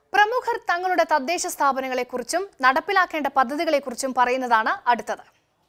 പ്രമുഖർ തങ്ങളുടെ തദ്ദേശ സ്ഥാപനങ്ങളെക്കുറിച്ചും നടപ്പിലാക്കേണ്ട പദ്ധതികളെക്കുറിച്ചും പറയുന്നതാണ് അടുത്തത്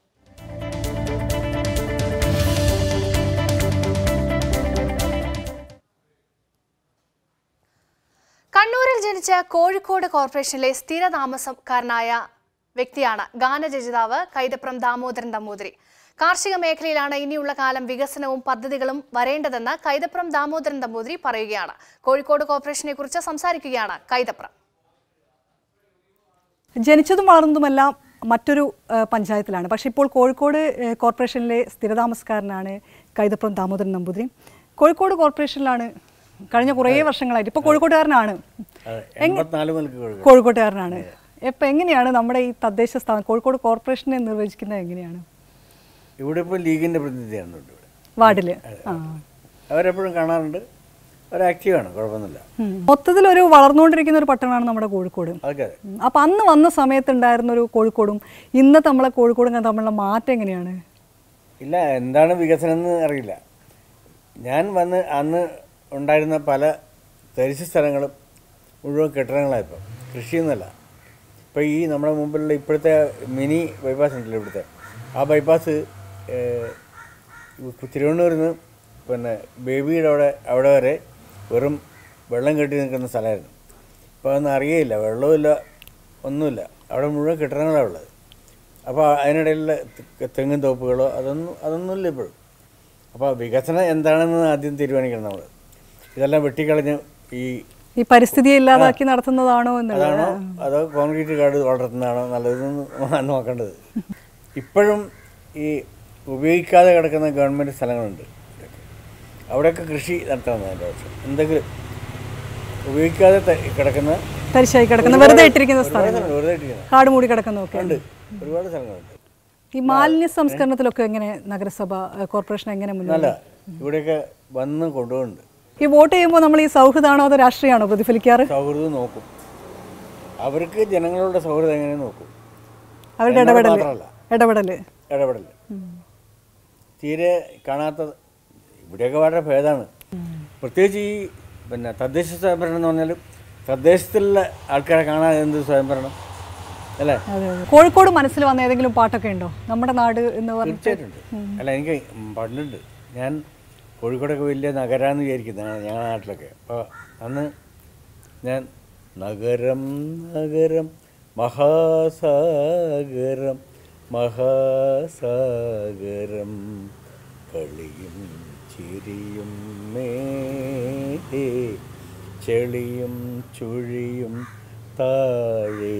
കണ്ണൂരിൽ ജനിച്ച കോഴിക്കോട് കോർപ്പറേഷനിലെ സ്ഥിരതാമസക്കാരനായ വ്യക്തിയാണ് ഗാനരചയിതാവ് കൈതപ്രം ദാമോദരൻ നമ്പൂതിരി കാർഷിക മേഖലയിലാണ് ഇനിയുള്ള കാലം വികസനവും പദ്ധതികളും വരേണ്ടതെന്ന് കൈതപ്രം ദാമോദരൻ നമ്പൂതിരി പറയുകയാണ് കോഴിക്കോട് കോർപ്പറേഷനെ കുറിച്ച് സംസാരിക്കുകയാണ് കൈതപ്രം ജനിച്ചതും വളർന്നതുമെല്ലാം മറ്റൊരു ആ, പഞ്ചായത്തിലാണ് പക്ഷേ ഇപ്പോൾ കോഴിക്കോട് ആ, കോർപ്പറേഷനിലെ സ്ഥിരതാമസക്കാരനാണ് കൈതപ്പുറം ദാമോദരൻ നമ്പൂതിരി കോഴിക്കോട് കോർപ്പറേഷനിലാണ് കഴിഞ്ഞ കുറേ വർഷങ്ങളായിട്ട് ഇപ്പോൾ കോഴിക്കോട്ടുകാരനാണ് അതെ എൺപത്തിനാല് മുതൽക്ക് കൊടുക്കുക കോഴിക്കോട്ടുകാരനാണ് ഇപ്പം എങ്ങനെയാണ് നമ്മുടെ ഈ തദ്ദേശ സ്ഥാപനം കോഴിക്കോട് കോർപ്പറേഷനെ നിർവചിക്കുന്നത് എങ്ങനെയാണ് ഇവിടെ ഇപ്പോൾ ലീഗിൻ്റെ പ്രതിനിധിയാണ് ഇവിടെ വാർഡിൽ ആ അവരെപ്പോഴും കാണാറുണ്ട് അവർ ആക്റ്റീവാണ് കുഴപ്പമൊന്നുമില്ല ഉം. മൊത്തത്തിൽ ഒരു വളർന്നുകൊണ്ടിരിക്കുന്ന ഒരു പട്ടണമാണ് നമ്മുടെ കോഴിക്കോട് അതൊക്കെ അതെ ഉം. അപ്പം അന്ന് വന്ന സമയത്ത് ഉണ്ടായിരുന്ന ഒരു കോഴിക്കോടും ഇന്നത്തെ നമ്മളെ കോഴിക്കോടും തമ്മിലുള്ള മാറ്റം എങ്ങനെയാണ് ഇല്ല എന്താണ് വികസനം എന്ന് അറിയില്ല ഞാൻ വന്ന് അന്ന് ഉണ്ടായിരുന്ന പല തരിശു സ്ഥലങ്ങളും മുഴുവൻ കെട്ടിടങ്ങളായിപ്പോൾ കൃഷിയൊന്നുമല്ല ഇപ്പോൾ ഈ നമ്മുടെ മുമ്പിലുള്ള ഇപ്പോഴത്തെ മിനി ബൈപ്പാസ് ഉണ്ടല്ലോ ഇവിടുത്തെ ആ ബൈപ്പാസ് തിരുവണ്ണൂരിൽ നിന്ന് പിന്നെ ബേബിയുടെ അവിടെ അവിടെ വരെ വെറും വെള്ളം കെട്ടി നിൽക്കുന്ന സ്ഥലമായിരുന്നു ഇപ്പോൾ അതൊന്നും അറിയയില്ല വെള്ളവുമില്ല ഒന്നുമില്ല അവിടെ മുഴുവൻ കെട്ടിടങ്ങളാണ് ഉള്ളത് അപ്പോൾ അതിനിടയിലുള്ള തെ- തെങ്ങും തോപ്പുകളോ അതൊന്നും അതൊന്നുമില്ല ഇപ്പോഴും അപ്പോൾ വികസനം എന്താണെന്ന് ആദ്യം തീരുമാനിക്കണം നമ്മൾ ഇതെല്ലാം വെട്ടിക്കളഞ്ഞ് ഈ ഈ പരിസ്ഥിതിയെ ഇല്ലാതാക്കി നടത്തുന്നതാണോ എന്നുള്ളത് അതാണോ അതോ കോൺക്രീറ്റ് കാട് വളർത്തുന്നതാണോ നല്ലതെന്ന് നോക്കേണ്ടത് ഇപ്പോഴും ഈ ഉപയോഗിക്കാതെ കിടക്കുന്ന ഗവൺമെൻറ് സ്ഥലങ്ങളുണ്ട് ഇവിടെയൊക്കെ. അവിടെയൊക്കെ കൃഷി നടത്തണം അതിൻ്റെ ആവശ്യം എന്തെങ്കിലും ഉപയോഗിക്കാതെ ത- കിടക്കുന്ന തരിശായി കിടക്കുന്ന ഒരുപാട് വെറുതെ ഇട്ടിരിക്കുന്ന ഒരുപാട് സ്ഥലങ്ങൾ സ്ഥലങ്ങൾ വെറുതെ ഇട്ടിരിക്കുന്ന കാട് മൂടി കിടക്കുന്നതൊക്കെ ഉണ്ട് ഒരുപാട് സ്ഥലങ്ങളുണ്ട് ഈ മാലിന്യ സംസ്കരണത്തിലൊക്കെ എങ്ങനെ നഗരസഭ ഏഹ്, കോർപ്പറേഷൻ എങ്ങനെ മുന്നോട്ട് നല്ല ഇവിടെയൊക്കെ വന്ന് കൊണ്ടുപോകുന്നുണ്ട് ഈ വോട്ട് ചെയ്യുമ്പോൾ നമ്മൾ ഈ സൗഹൃദമാണോ അതോ രാഷ്ട്രീയമാണോ പ്രതിഫലിക്കാറ് സൗഹൃദം നോക്കും അവർക്ക് ജനങ്ങളുടെ സൗഹൃദം എങ്ങനെ നോക്കും അവരുടെ എന്നോട് ഇടപെടൽ മാത്രമല്ല ഇടപെടൽ ഇടപെടൽ തീരെ കാണാത്ത ഇവിടെയൊക്കെ വളരെ ഭേദമാണ് പ്രത്യേകിച്ച് ഈ പിന്നെ തദ്ദേശ സ്വയംഭരണം എന്ന് പറഞ്ഞാലും തദ്ദേശത്തിലുള്ള ആൾക്കാരെ കാണാൻ എന്ത് സ്വയംഭരണം അല്ലേ അതെ അതെ കോഴിക്കോട് മനസ്സിൽ വന്ന ഏതെങ്കിലും പാട്ടൊക്കെ ഉണ്ടോ നമ്മുടെ നാട് എന്ന് പറഞ്ഞിട്ട് തീർച്ചയായിട്ടുണ്ട് അല്ല എനിക്ക് പണ്ടുണ്ട് ഞാൻ കോഴിക്കോടൊക്കെ വലിയ നഗരാന്ന് വിചാരിക്കുന്നതാണ് ഞങ്ങളുടെ നാട്ടിലൊക്കെ അപ്പോൾ അന്ന് ഞാൻ നഗരം നഗരം മഹാസാഗരം മഹാസാഗരം കളിയും ചിരിയും മേലേ ചെളിയും ചുഴിയും താഴേ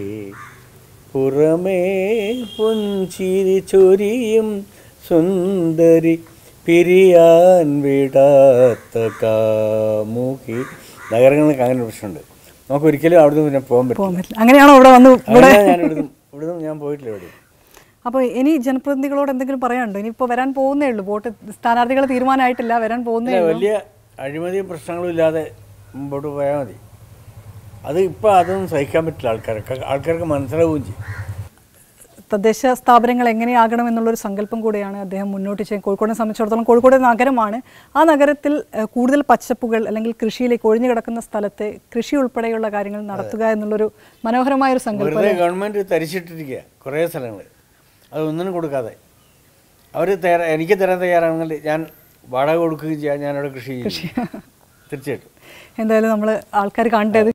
പുറമേ പുഞ്ചിരി ചൊരിയും സുന്ദരി പിരിയാൻ വിടാത്ത കാമുകി നഗരങ്ങൾക്ക് അങ്ങനെ ഒരു പ്രശ്നമുണ്ട് നമുക്ക് ഒരിക്കലും അവിടുന്ന് പിന്നെ പോകാൻ പറ്റില്ല പോകാൻ പറ്റില്ല അങ്ങനെയാണോ ഇവിടെ വന്ന് ഇവിടെ അങ്ങനെ ഞാൻ ഇവിടുന്ന് ഇവിടുന്ന് ഞാൻ പോയിട്ടില്ല ഇവിടെ അപ്പോൾ ഇനി ജനപ്രതിനിധികളോട് എന്തെങ്കിലും പറയാനുണ്ടോ ഇനിയിപ്പോൾ വരാൻ പോകുന്നേ ഉള്ളൂ വോട്ട് സ്ഥാനാർത്ഥികൾ തീരുമാനമായിട്ടില്ല വരാൻ പോകുന്നേ ഇല്ല, ഉള്ളൂ വലിയ അഴിമതിയും പ്രശ്നങ്ങളും ഇല്ലാതെ മുമ്പോട്ട് പോയാൽ മതി അത് ഇപ്പോൾ അതൊന്നും സഹിക്കാൻ പറ്റില്ല ആൾക്കാർക്ക് ആൾക്കാർക്ക് മനസ്സിലാവുകയും ചെയ്യും തദ്ദേശ സ്ഥാപനങ്ങൾ എങ്ങനെയാകണം എന്നുള്ളൊരു സങ്കല്പം കൂടെയാണ് അദ്ദേഹം മുന്നോട്ട് ചെയ്യുന്നത് കോഴിക്കോടിനെ സംബന്ധിച്ചിടത്തോളം കോഴിക്കോട് ഒരു നഗരമാണ് ആ നഗരത്തിൽ ഏഹ്, കൂടുതൽ പച്ചപ്പുകൾ അല്ലെങ്കിൽ കൃഷിയിലേക്ക് ഒഴിഞ്ഞു കിടക്കുന്ന സ്ഥലത്ത് കൃഷി ഉൾപ്പെടെയുള്ള കാര്യങ്ങൾ നടത്തുക എന്നുള്ളൊരു മനോഹരമായ ഒരു സങ്കല്പം വെറുതെ ഗവൺമെൻറ് തരിച്ചിട്ടിരിക്കുക കുറേ സ്ഥലങ്ങൾ അത് ഒന്നിനും കൊടുക്കാതെ അവർ തയ്യാറ എനിക്ക് തരാൻ തയ്യാറാണെങ്കിൽ ഞാൻ വാടക കൊടുക്കുകയും ചെയ്യാം ഞാനവിടെ കൃഷി ചെയ്യും തീർച്ചയായിട്ടും എന്തായാലും നമ്മൾ ആൾക്കാർ കാണേണ്ടത്